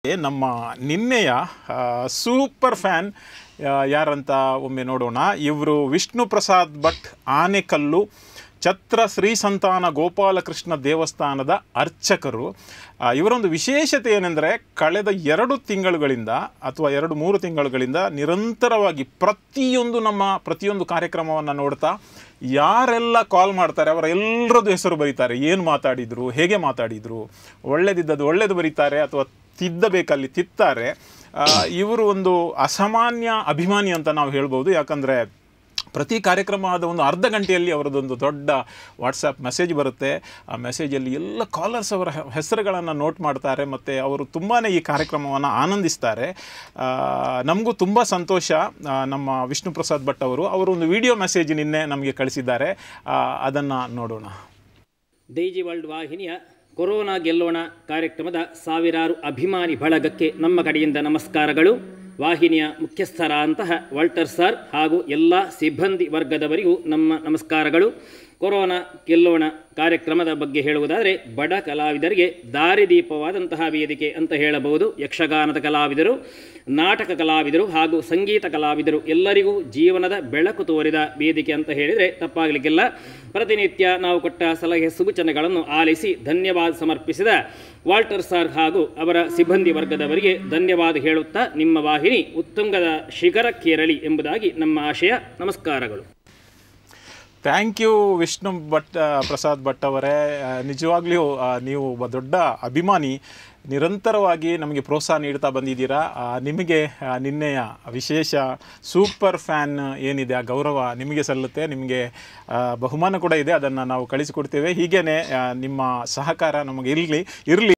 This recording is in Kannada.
ನಮ್ಮ ನಿನ್ನೆಯ ಆ, ಸೂಪರ್ ಫ್ಯಾನ್ ಆ, ಯಾರಂತ ಒಮ್ಮೆ ನೋಡೋಣ ಇವರು ವಿಷ್ಣು ಪ್ರಸಾದ್ ಭಟ್ ಆನೆಕಲ್ಲು ಛತ್ರ ಶ್ರೀ ಸಂತಾನ ಗೋಪಾಲಕೃಷ್ಣ ದೇವಸ್ಥಾನದ ಅರ್ಚಕರು ಆ, ಇವರೊಂದು ವಿಶೇಷತೆ ಏನೆಂದರೆ ಕಳೆದ ಎರಡು ತಿಂಗಳುಗಳಿಂದ ಅಥವಾ ಎರಡು ಮೂರು ತಿಂಗಳುಗಳಿಂದ ನಿರಂತರವಾಗಿ ಪ್ರತಿಯೊಂದು ನಮ್ಮ ಪ್ರತಿಯೊಂದು ಕಾರ್ಯಕ್ರಮವನ್ನು ನೋಡ್ತಾ ಯಾರೆಲ್ಲ ಕಾಲ್ ಮಾಡ್ತಾರೆ ಅವರ ಎಲ್ಲರದ್ದು ಹೆಸರು ಬರೀತಾರೆ ಏನು ಮಾತಾಡಿದರು ಹೇಗೆ ಮಾತಾಡಿದರು ಒಳ್ಳೇದಿದ್ದದ್ದು ಒಳ್ಳೇದು ಬರೀತಾರೆ ಅಥವಾ ತಿದ್ದಬೇಕಲ್ಲಿ ತಿತ್ತಾರೆ ಆ, ಇವರು ಒಂದು ಅಸಾಮಾನ್ಯ ಅಭಿಮಾನಿ ಅಂತ ನಾವು ಹೇಳ್ಬೋದು ಯಾಕಂದರೆ ಪ್ರತಿ ಕಾರ್ಯಕ್ರಮದ ಒಂದು ಅರ್ಧ ಗಂಟೆಯಲ್ಲಿ ಅವರದೊಂದು ದೊಡ್ಡ ವಾಟ್ಸಪ್ ಮೆಸೇಜ್ ಬರುತ್ತೆ ಆ ಮೆಸೇಜಲ್ಲಿ ಎಲ್ಲ ಕಾಲರ್ಸ್ ಅವರ ಹೆ- ಹೆಸರುಗಳನ್ನು ನೋಟ್ ಮಾಡ್ತಾರೆ ಮತ್ತು ಅವರು ತುಂಬಾ ಈ ಕಾರ್ಯಕ್ರಮವನ್ನು ಆನಂದಿಸ್ತಾರೆ ನಮಗೂ ತುಂಬ ಸಂತೋಷ ಆ, ನಮ್ಮ ವಿಷ್ಣು ಪ್ರಸಾದ್ ಭಟ್ ಅವರು ಅವರು ಒಂದು ವಿಡಿಯೋ ಮೆಸೇಜ್ ನಿನ್ನೆ ನಮಗೆ ಕಳಿಸಿದ್ದಾರೆ ಅದನ್ನು ನೋಡೋಣ ಡೈಜಿ ವರ್ಲ್ಡ್ ವಾಹಿನಿಯ ಕೊರೋನಾ ಗೆಲ್ಲೋಣ ಕಾರ್ಯಕ್ರಮದ ಸಾವಿರಾರು ಅಭಿಮಾನಿ ಬಳಗಕ್ಕೆ ನಮ್ಮ ಕಡೆಯಿಂದ ನಮಸ್ಕಾರಗಳು ವಾಹಿನಿಯ ಮುಖ್ಯಸ್ಥರಾದಂತಹ ವಾಲ್ಟರ್ ಸರ್ ಹಾಗೂ ಎಲ್ಲ ಸಿಬ್ಬಂದಿ ವರ್ಗದವರಿಗೂ ನಮ್ಮ ನಮಸ್ಕಾರಗಳು ಕೊರೋನಾ ಗೆಲ್ಲೋಣ ಕಾರ್ಯಕ್ರಮದ ಬಗ್ಗೆ ಹೇಳುವುದಾದರೆ ಬಡ ಕಲಾವಿದರಿಗೆ ದಾರಿದೀಪವಾದಂತಹ ವೇದಿಕೆ ಅಂತ ಹೇಳಬಹುದು ಯಕ್ಷಗಾನದ ಕಲಾವಿದರು ನಾಟಕ ಕಲಾವಿದರು ಹಾಗೂ ಸಂಗೀತ ಕಲಾವಿದರು ಎಲ್ಲರಿಗೂ ಜೀವನದ ಬೆಳಕು ತೋರಿದ ವೇದಿಕೆ ಅಂತ ಹೇಳಿದರೆ ತಪ್ಪಾಗಲಿಕ್ಕಿಲ್ಲ ಪ್ರತಿನಿತ್ಯ ನಾವು ಕೊಟ್ಟ ಸಲಹೆ ಸೂಚನೆಗಳನ್ನು ಆಲಿಸಿ ಧನ್ಯವಾದ ಸಮರ್ಪಿಸಿದ ವಾಲ್ಟರ್ ಸರ್ ಹಾಗೂ ಅವರ ಸಿಬ್ಬಂದಿ ವರ್ಗದವರಿಗೆ ಧನ್ಯವಾದ ಹೇಳುತ್ತಾ ನಿಮ್ಮ ವಾಹಿನಿ ಉತ್ತುಂಗದ ಶಿಖರಕ್ಕೇರಲಿ ಎಂಬುದಾಗಿ ನಮ್ಮ ಆಶಯ ನಮಸ್ಕಾರಗಳು ಥ್ಯಾಂಕ್ ಯು ವಿಷ್ಣು ಭಟ್ ಆ, ಪ್ರಸಾದ್ ಭಟ್ ಅವರೇ ಆ, ನಿಜವಾಗ್ಲೂ ಆ, ನೀವು ಒಬ್ಬ ದೊಡ್ಡ ಅಭಿಮಾನಿ ನಿರಂತರವಾಗಿ ನಮಗೆ ಪ್ರೋತ್ಸಾಹ ನೀಡ್ತಾ ಬಂದಿದ್ದೀರಾ ಆ, ನಿಮಗೆ ಆ, ನಿನ್ನೆಯ ವಿಶೇಷ ಸೂಪರ್ ಫ್ಯಾನ್ ಏನಿದೆ ಆ ಗೌರವ ನಿಮಗೆ ಸಲ್ಲುತ್ತೆ ನಿಮಗೆ ಆ, ಬಹುಮಾನ ಕೂಡ ಇದೆ ಅದನ್ನು ನಾವು ಕಳಿಸಿಕೊಡ್ತೇವೆ ಹೀಗೇ ನಿಮ್ಮ ಸಹಕಾರ ನಮಗೆ ಇರಲಿ ಇರಲಿ